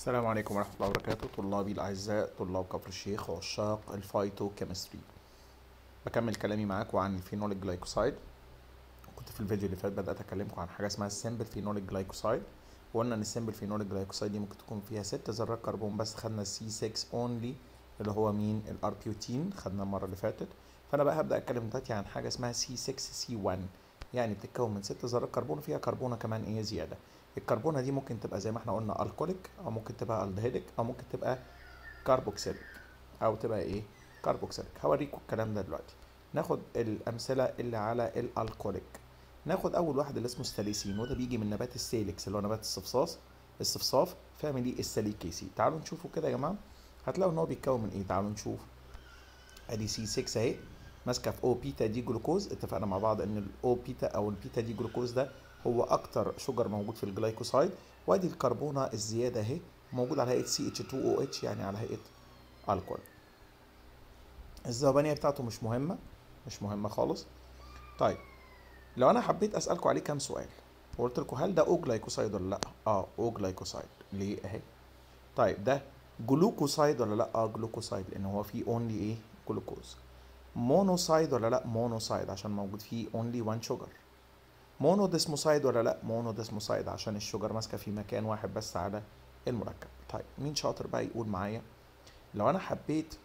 السلام عليكم ورحمة الله وبركاته طلابي الأعزاء طلاب كفر الشيخ وعشاق الفايتو كيمستري بكمل كلامي معاكم عن الفينوليك جلايكوسايد كنت في الفيديو اللي فات بدأت أكلمكم عن حاجة اسمها السمبل فينوليك جلايكوسايد وقلنا إن السمبل فينوليك جلايكوسايد دي ممكن تكون فيها ست ذرات كربون بس خدنا السي 6 اونلي اللي هو مين الاربيوتين خدناه المرة اللي فاتت فأنا بقى هبدأ أتكلم دلوقتي عن حاجة اسمها سي 6 سي 1 يعني بتتكون من ست ذرات كربون وفيها كربونة كمان ايه زيادة الكربونه دي ممكن تبقى زي ما احنا قلنا الكوليك او ممكن تبقى الدهيدك او ممكن تبقى كاربوكسيليك او تبقى ايه كاربوكسيليك هوريكم الكلام ده دلوقتي ناخد الامثله اللي على الالكوليك ناخد اول واحد اللي اسمه الساليسين وده بيجي من نبات السيليكس اللي هو نبات الصفصاص الصفصاف فاميلي الساليكيسي تعالوا نشوفوا كده يا جماعه هتلاقوا ان هو بيتكون من ايه تعالوا نشوف ادي سي 6 اهي ماسكه في او بيتا دي جلوكوز اتفقنا مع بعض ان الاو بيتا او البيتا دي جلوكوز ده هو اكتر شجر موجود في الجلايكوسايد وادي الكربونه الزياده اهي موجود على هيئه سي اتش 2 او اتش يعني على هيئه الكول الذوبانيه بتاعته مش مهمه مش مهمه خالص طيب لو انا حبيت اسالكم عليه كام سؤال وقلت لكم هل ده او جلايكوسايد ولا لا اه او جلايكوسايد ليه اهي طيب ده جلوكوسايد ولا لا اه جلوكوسايد لان هو فيه اونلي ايه جلوكوز مونوسايد ولا لا مونوسايد عشان موجود فيه اونلي 1 شوجر مونو ديسموسايد ولا لا مونو ديسموسايد عشان الشجر ماسكه في مكان واحد بس على المركب طيب مين شاطر بقى يقول معايا لو انا حبيت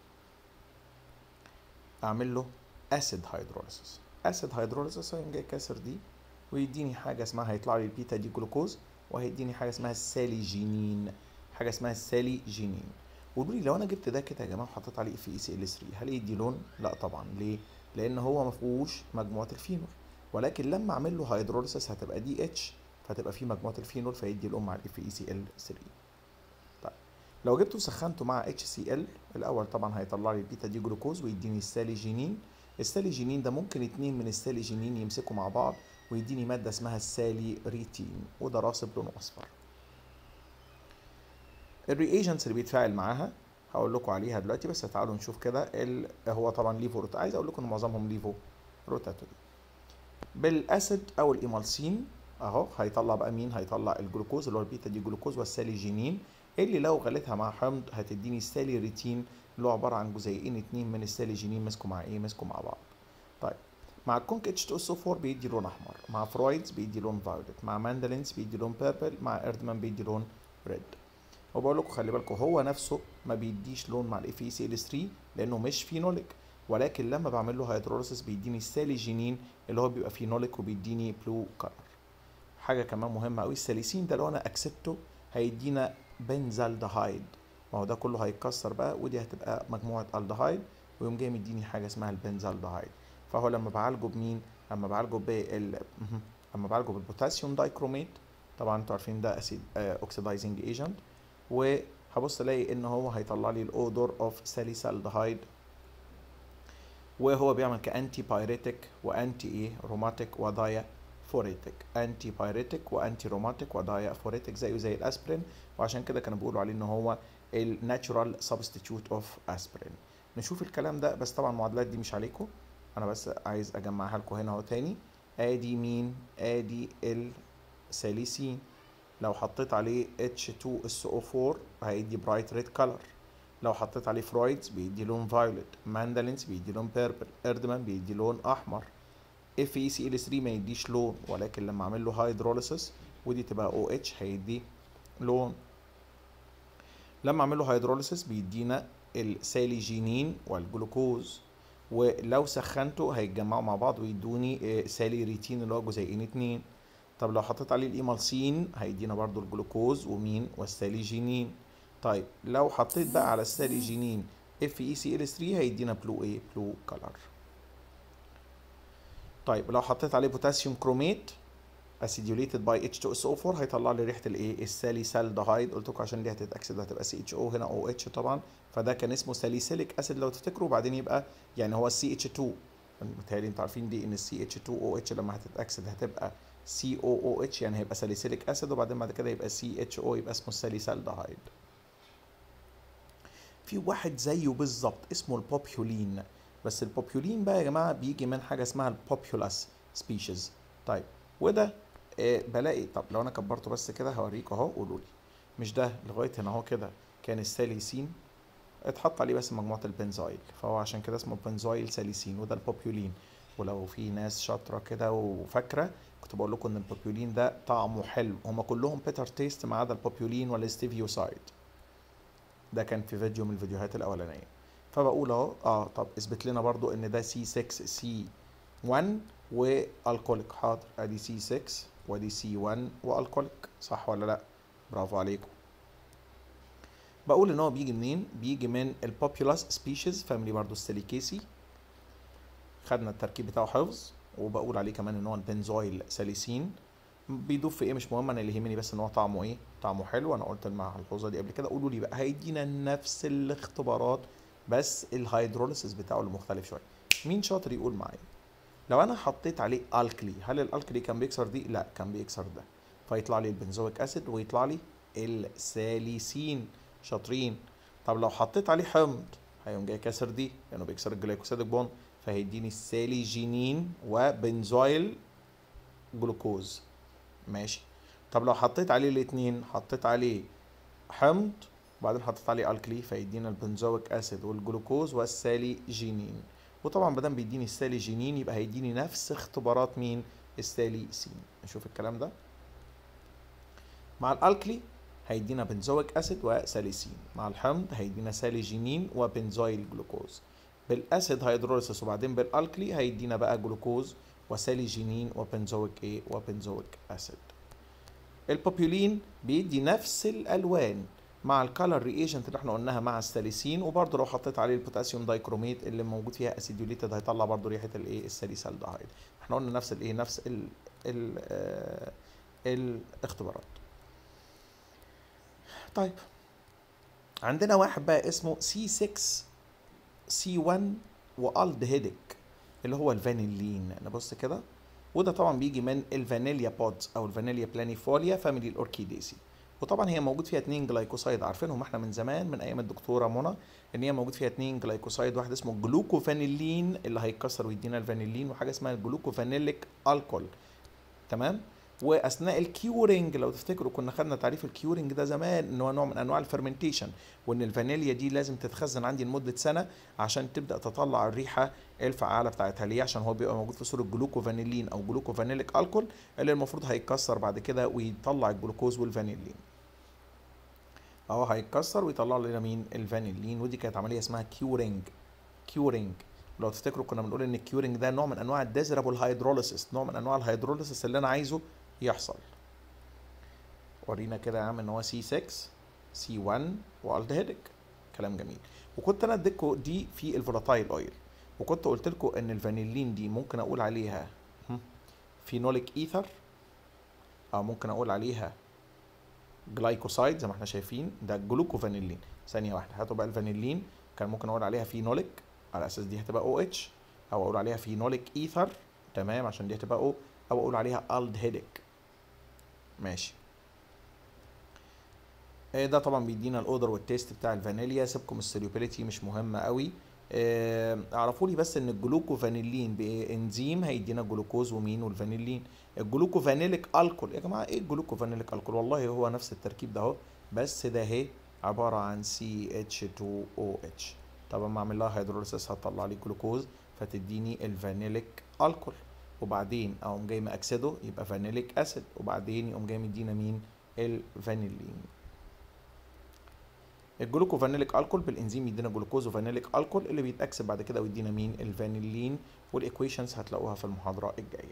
اعمل له اسيد هيدروليسيس اسيد هيدروليسيس هيقوم جاي كاسر دي ويديني حاجه اسمها هيطلع لي البيتا دي جلوكوز وهيديني حاجه اسمها الساليجينين حاجه اسمها الساليجينين قولوا لي لو انا جبت ده كده يا جماعه وحطيت عليه اف اي سي ال 3 هل يدي لون لا طبعا ليه لان هو ما فيهوش مجموعه الفينول ولكن لما اعمل له هيدروليسيس هتبقى دي اتش فتبقى في مجموعه الفينول فيدي الام مع الاف اي سي ال 3 طيب لو جبته وسخنته مع اتش سي ال الاول طبعا هيطلع لي البيتا دي جلوكوز ويديني الساليجينين الساليجينين ده ممكن اتنين من الساليجينين يمسكوا مع بعض ويديني ماده اسمها السالي ريتين وده راسب لونه اصفر الرياجنتس اللي بيتفاعل معاها هقول لكم عليها دلوقتي بس تعالوا نشوف كده هو طبعا ليفو روتا عايز اقول لكم ان معظمهم ليفو روتاتوري بالاسيد او الايمالسين اهو هيطلع بقى مين هيطلع الجلوكوز اللي هو البيتا دي جلوكوز والساليجينين اللي لو غليتها مع حمض هتديني السالي ريتين اللي هو عباره عن جزيئين اتنين من الساليجينين مسكوا مع ايه مسكوا مع بعض طيب مع الكونك اتش 2 اس 4 بيدي لون احمر مع فرويدز بيدي لون فايولت مع ماندلينز بيدي لون بيربل مع اردمان بيدي لون ريد وبقول لكم خلي بالكم هو نفسه ما بيديش لون مع الاف اي سي ال 3 لانه مش فينوليك ولكن لما بعمل له هيدروليسيس بيديني الساليجينين اللي هو بيبقى فينوليك وبيديني بلو كلر حاجه كمان مهمه قوي الساليسين ده لو انا اكسبته هيدينا بنزالدهايد ما هو ده كله هيتكسر بقى ودي هتبقى مجموعه الدهايد ويقوم جاي مديني حاجه اسمها البنزالدهايد فهو لما بعالجه بمين لما بعالجه بال لما بعالجه بالبوتاسيوم دايكروميت طبعا انتوا عارفين ده اسيد اوكسيدايزنج ايجنت وهبص الاقي ان هو هيطلع لي الاودور اوف ساليسالدهايد وهو بيعمل كانتي بايريتك وانتي ايه روماتيك ودايا فوريتك انتي بايريتك وانتي روماتيك ودايا فوريتك زيه زي الاسبرين وعشان كده كانوا بيقولوا عليه ان هو الناتشورال سبستيتيوت اوف اسبرين نشوف الكلام ده بس طبعا المعادلات دي مش عليكم انا بس عايز اجمعها لكم هنا اهو تاني ادي مين ادي الساليسين لو حطيت عليه H2SO4 هيدي برايت ريد كلر لو حطيت عليه فرويدز بيدي لون فايولت ماندلينز بيدي لون بيربل اردمان بيدي لون احمر اف اي سي ال 3 ما يديش لون ولكن لما اعمل له هيدروليسيس ودي تبقى او اتش هيدي لون لما اعمل له هيدروليسيس بيدينا الساليجينين والجلوكوز ولو سخنته هيتجمعوا مع بعض ويدوني سالي ريتين اللي هو جزيئين اتنين طب لو حطيت عليه الايمالسين هيدينا برضو الجلوكوز ومين والساليجينين طيب لو حطيت بقى على الساليجينين اف اي سي ال 3 هيدينا بلو ايه بلو كلر طيب لو حطيت عليه بوتاسيوم كروميت اسيديوليتد باي H2SO4 هيطلع لي ريحه الايه الساليسالدهايد قلت لكم عشان دي هتتاكسد هتبقى سي اتش او هنا او اتش طبعا فده كان اسمه ساليسيليك اسيد لو تفتكروا وبعدين يبقى يعني هو السي اتش 2 متهيألي انتوا عارفين دي ان السي اتش 2 او اتش لما هتتاكسد هتبقى سي او او اتش يعني هيبقى ساليسيليك اسيد وبعدين بعد كده يبقى سي اتش او يبقى اسمه الساليسالدهايد في واحد زيه بالظبط اسمه البوبيولين بس البوبيولين بقى يا جماعه بيجي من حاجه اسمها البوبيولاس سبيشيز طيب وده آه بلاقي طب لو انا كبرته بس كده هوريكم اهو قولوا لي مش ده لغايه هنا اهو كده كان الساليسين اتحط عليه بس مجموعه البنزايل فهو عشان كده اسمه بنزايل ساليسين وده البوبيولين ولو في ناس شاطره كده وفاكره كنت بقول لكم ان البوبيولين ده طعمه حلو هما كلهم بيتر تيست ما عدا البوبيولين والستيفيوسايد ده كان في فيديو من الفيديوهات الاولانيه فبقول اهو اه طب اثبت لنا برضو ان ده سي 6 سي 1 والكوليك حاضر ادي سي 6 وادي سي 1 والكوليك صح ولا لا برافو عليكم بقول ان هو بيجي منين بيجي من البوبيولاس سبيشيز فاميلي برضو السيليكيسي خدنا التركيب بتاعه حفظ وبقول عليه كمان ان هو البنزويل ساليسين بيدوب في ايه مش مهم انا اللي يهمني بس ان هو طعمه ايه طعمه حلو انا قلت الملحوظه دي قبل كده قولوا لي بقى هيدينا نفس الاختبارات بس الهيدروليسيس بتاعه اللي مختلف شويه مين شاطر يقول معايا لو انا حطيت عليه الكلي هل الالكلي كان بيكسر دي لا كان بيكسر ده فيطلع لي البنزويك اسيد ويطلع لي الساليسين شاطرين طب لو حطيت عليه حمض هيقوم جاي كسر دي لانه يعني بيكسر الجلايكوسيدك بوند فهيديني الساليجينين وبنزويل جلوكوز ماشي طب لو حطيت عليه الاثنين حطيت عليه حمض وبعدين حطيت عليه الكلي فيدينا البنزويك اسيد والجلوكوز والساليجينين وطبعا ما دام بيديني الساليجينين يبقى هيديني نفس اختبارات مين الساليسين نشوف الكلام ده مع الالكلي هيدينا بنزويك اسيد وساليسين مع الحمض هيدينا ساليجينين وبنزويل جلوكوز بالاسيد هيدروليسيس وبعدين بالالكلي هيدينا بقى جلوكوز وساليجينين وبنزويك ايه وبنزويك اسيد البوبيولين بيدي نفس الالوان مع الكالر رياجنت اللي احنا قلناها مع الساليسين وبرده لو حطيت عليه البوتاسيوم دايكروميت اللي موجود فيها اسيديوليتد هيطلع برده ريحه الايه الساليسالدهايد احنا قلنا نفس الايه نفس ال ال آه الاختبارات طيب عندنا واحد بقى اسمه سي 6 سي 1 والدهيدك اللي هو الفانيلين نبص كده وده طبعا بيجي من الفانيليا بودز او الفانيليا بلانيفوليا فاميلي الاوركيديسي وطبعا هي موجود فيها اتنين جلايكوسايد عارفينهم احنا من زمان من ايام الدكتوره منى ان هي موجود فيها اتنين جلايكوسايد واحد اسمه جلوكوفانيلين اللي هيتكسر ويدينا الفانيلين وحاجه اسمها الجلوكوفانيليك الكول تمام واثناء الكيورنج لو تفتكروا كنا خدنا تعريف الكيورنج ده زمان ان هو نوع من انواع الفرمنتيشن وان الفانيليا دي لازم تتخزن عندي لمده سنه عشان تبدا تطلع الريحه الفعاله بتاعتها ليه عشان هو بيبقى موجود في صوره جلوكوفانيلين او جلوكوفانيليك الكول اللي المفروض هيتكسر بعد كده ويطلع الجلوكوز والفانيلين اهو هيتكسر ويطلع لنا مين الفانيلين ودي كانت عمليه اسمها كيورنج كيورنج لو تفتكروا كنا بنقول ان الكيورنج ده نوع من انواع الديزرابل هيدروليسيس نوع من انواع الهيدروليسيس اللي انا عايزه يحصل ورينا كده يا عم ان هو سي 6 سي 1 والدهيدك كلام جميل وكنت انا اديتكم دي في الفولاتايل اويل وكنت قلت لكم ان الفانيلين دي ممكن اقول عليها فينوليك ايثر او ممكن اقول عليها جلايكوسايد زي ما احنا شايفين ده جلوكوفانيلين ثانيه واحده هاتوا بقى الفانيلين كان ممكن اقول عليها فينوليك على اساس دي هتبقى او اتش او اقول عليها فينوليك ايثر تمام عشان دي هتبقى او او اقول عليها الدهيدك ماشي ده طبعا بيدينا الاودر والتيست بتاع الفانيليا سيبكم السوليوبيليتي مش مهمه قوي اعرفوا لي بس ان الجلوكوفانيلين بانزيم هيدينا جلوكوز ومين والفانيلين الجلوكوفانيليك الكول يا جماعه ايه الجلوكوفانيليك الكول والله هو نفس التركيب ده اهو بس ده اهي عباره عن سي اتش 2 او اتش طب اما اعمل لها هيدروليسيس هتطلع لي جلوكوز فتديني الفانيليك الكول وبعدين اقوم جاي ماكسده يبقى فانيليك اسيد وبعدين يقوم جاي مدينا مين الفانيلين الجلوكوفانيليك الكول بالانزيم يدينا جلوكوز وفانيليك الكول اللي بيتاكسد بعد كده ويدينا مين الفانيلين والايكويشنز هتلاقوها في المحاضره الجايه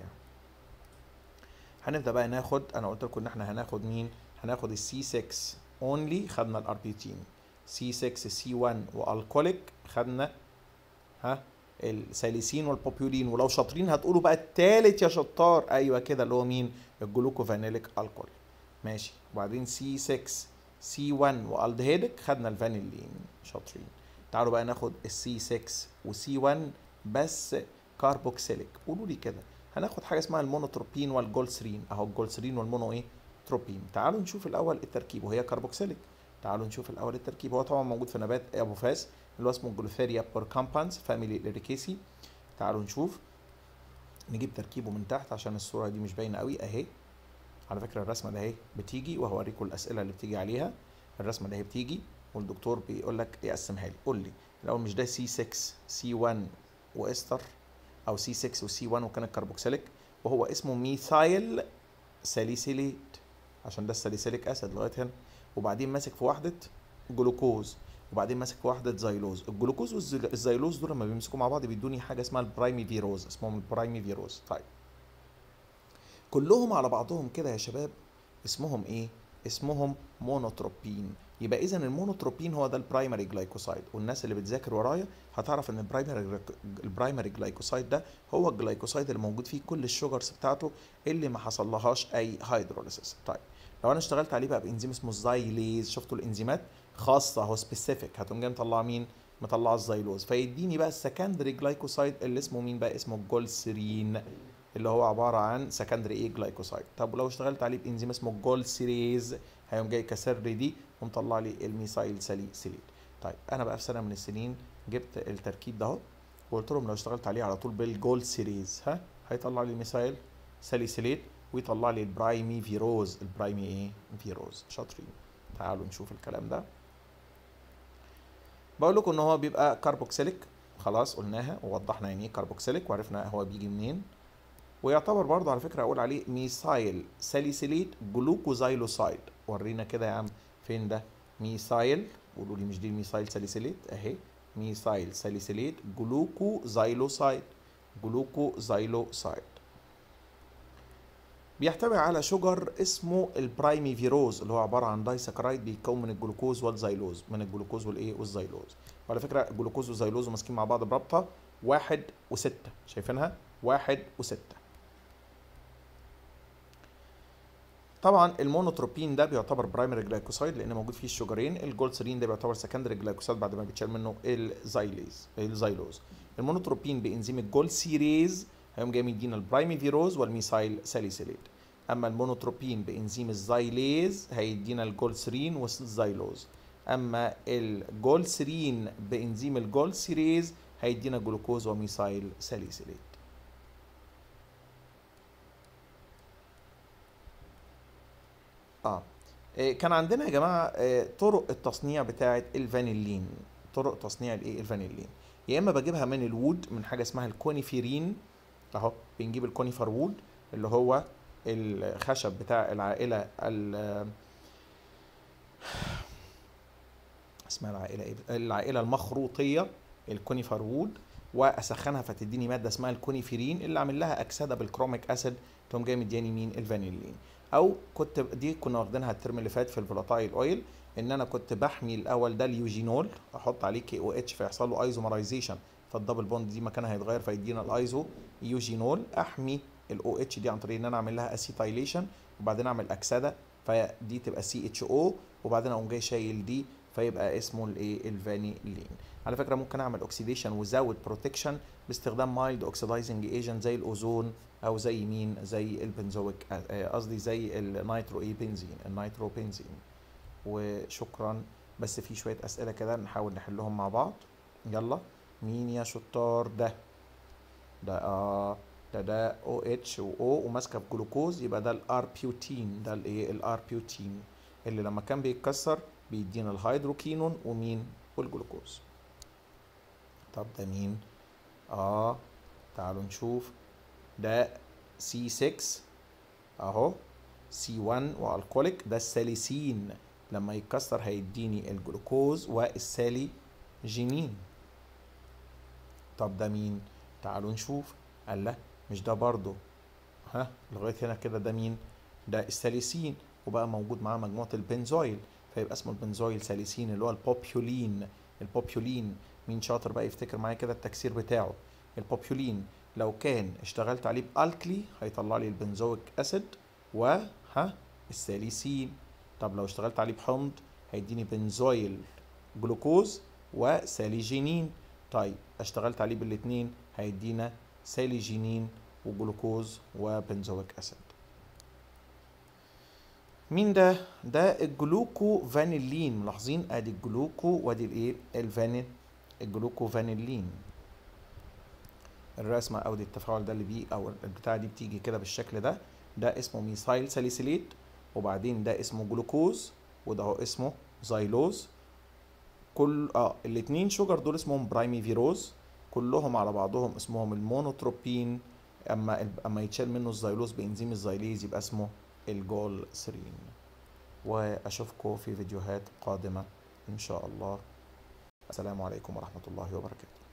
هنبدا بقى ناخد انا قلت لكم ان احنا هناخد مين هناخد السي 6 اونلي خدنا الاربيتين سي 6 سي 1 والكوليك خدنا ها الساليسين والبوبيولين ولو شاطرين هتقولوا بقى التالت يا شطار ايوه كده اللي هو مين الجلوكوفانيليك الكول ماشي وبعدين سي 6 سي 1 والدهيدك خدنا الفانيلين شاطرين تعالوا بقى ناخد السي 6 وسي 1 بس كاربوكسيليك قولوا لي كده هناخد حاجه اسمها المونوتروبين والجولسرين اهو الجولسرين والمونو ايه تروبين تعالوا نشوف الاول التركيب وهي كاربوكسيليك تعالوا نشوف الاول التركيب هو طبعا موجود في نبات ابو فاس اللي هو اسمه جلوثيريا بوركامبانس فاميلي ليريكيسي تعالوا نشوف نجيب تركيبه من تحت عشان الصوره دي مش باينه قوي اهي على فكره الرسمه ده اهي بتيجي وهوريكم الاسئله اللي بتيجي عليها الرسمه اللي هي بتيجي والدكتور بيقول لك يقسمها لي قول لي الاول مش ده سي 6 سي 1 واستر او سي 6 وسي 1 وكان الكربوكسيليك وهو اسمه ميثايل ساليسيليت عشان ده الساليسيليك اسيد لغايه هنا وبعدين ماسك في وحده جلوكوز وبعدين ماسك في وحده زيلوز الجلوكوز والزيلوز دول لما بيمسكوا مع بعض بيدوني حاجه اسمها البرايمي فيروز اسمهم البرايمي فيروز طيب كلهم على بعضهم كده يا شباب اسمهم ايه اسمهم مونوتروبين يبقى اذا المونوتروبين هو ده البرايمري جلايكوسايد والناس اللي بتذاكر ورايا هتعرف ان البرايمري البرايمري جلايكوسايد ده هو الجلايكوسايد اللي موجود فيه كل الشوجرز بتاعته اللي ما حصلهاش اي هيدروليسيس طيب لو انا اشتغلت عليه بقى بانزيم اسمه الزايليز شفتوا الانزيمات خاصه هو سبيسيفيك هتقوم جاي مطلع مين مطلع الزيلوز فيديني بقى السكندري جلايكوسايد اللي اسمه مين بقى اسمه الجولسيرين اللي هو عباره عن سكندري ايه جلايكوسايد طب ولو اشتغلت عليه بانزيم اسمه الجولسيريز هيقوم جاي كسر لي دي ومطلع لي الميثايل ساليسيليت طيب انا بقى في سنه من السنين جبت التركيب ده اهو وقلت لهم لو اشتغلت عليه على طول بالجول سيريز ها هيطلع لي الميثايل ساليسيليت ويطلع لي البرايمي فيروز البرايمي ايه فيروز شاطرين تعالوا نشوف الكلام ده بقول لكم ان هو بيبقى كاربوكسيليك خلاص قلناها ووضحنا يعني ايه كاربوكسيليك وعرفنا هو بيجي منين ويعتبر برضه على فكره اقول عليه ميثايل ساليسيليت جلوكوزايلوسايد ورينا كده يا عم فين ده ميثايل قولوا لي مش دي الميثايل ساليسيليت اهي ميثايل ساليسيليت جلوكوزايلوسايد جلوكوزايلوسايد بيحتوي على شجر اسمه البرايمي فيروز اللي هو عباره عن دايسكرايد بيتكون من الجلوكوز والزيلوز من الجلوكوز والايه والزيلوز وعلى فكره الجلوكوز والزيلوز ماسكين مع بعض برابطه واحد وستة شايفينها واحد وستة طبعا المونوتروبين ده بيعتبر برايمري جلايكوسايد لان موجود فيه الشجرين الجولسرين ده بيعتبر سكندري جلايكوسايد بعد ما بيتشال منه الزايليز الزيلوز المونوتروبين بانزيم الجولسيريز هيقوم جاي مدينا البرايمي فيروز والميثايل ساليسيليت اما المونوتروبين بانزيم الزايليز هيدينا الجولسرين والزيلوز اما الجولسرين بانزيم الجولسيريز هيدينا جلوكوز وميثايل ساليسيليت اه كان عندنا يا جماعه طرق التصنيع بتاعه الفانيلين طرق تصنيع الايه الفانيلين يا اما بجيبها من الوود من حاجه اسمها الكونيفيرين اهو بنجيب الكونيفر وود اللي هو الخشب بتاع العائله ال اسمها العائله ايه العائله المخروطيه الكونيفر وود واسخنها فتديني ماده اسمها الكونيفيرين اللي عامل لها اكسده بالكروميك اسيد تقوم جاي مدياني مين الفانيلين او كنت دي كنا واخدينها الترم اللي فات في الفولاتايل اويل ان انا كنت بحمي الاول ده اليوجينول احط عليه كي او اتش فيحصل له ايزومرايزيشن فالدبل بوند دي مكانها هيتغير فيدينا الايزو يوجينول احمي الاو اتش دي عن طريق ان انا اعمل لها اسيتايليشن وبعدين اعمل اكسده فدي تبقى سي اتش او وبعدين اقوم جاي شايل دي فيبقى اسمه الايه الفانيلين على فكره ممكن اعمل اوكسيديشن وزود بروتكشن باستخدام مايلد اوكسيدايزنج ايجنت زي الاوزون او زي مين زي البنزويك قصدي زي النيترو اي بنزين النيترو بنزين وشكرا بس في شويه اسئله كده نحاول نحلهم مع بعض يلا مين يا شطار ده ده اه ده ده او اتش و او وماسكه في جلوكوز يبقى ده الار بيوتين ده الايه الار بيوتين اللي لما كان بيتكسر بيدينا الهيدروكينون ومين والجلوكوز طب ده مين اه تعالوا نشوف ده سي 6 اهو سي 1 والكوليك ده الساليسين لما يتكسر هيديني الجلوكوز والسالي جينين طب ده مين تعالوا نشوف قال لا مش ده برضو ها لغايه هنا كده ده مين ده الساليسين وبقى موجود معاه مجموعه البنزويل فيبقى اسمه البنزويل ساليسين اللي هو البوبيولين البوبيولين مين شاطر بقى يفتكر معايا كده التكسير بتاعه البوبيولين لو كان اشتغلت عليه بالكلي هيطلع لي البنزويك اسيد وها الساليسين طب لو اشتغلت عليه بحمض هيديني بنزويل جلوكوز وساليجينين طيب اشتغلت عليه بالاثنين هيدينا ساليجينين وجلوكوز وبنزويك اسيد مين ده ده الجلوكو فانيلين ملاحظين ادي الجلوكو وادي الايه الفانيل الجلوكو فانيلين الرسمه او دي التفاعل ده اللي بيه او البتاعه دي بتيجي كده بالشكل ده ده اسمه ميثايل ساليسيليت وبعدين ده اسمه جلوكوز وده هو اسمه زايلوز كل اه الاتنين شجر دول اسمهم برايمي فيروز كلهم على بعضهم اسمهم المونوتروبين اما اما يتشال منه الزيلوز بانزيم الزيليز يبقى اسمه الجول سرين واشوفكم في فيديوهات قادمه ان شاء الله السلام عليكم ورحمه الله وبركاته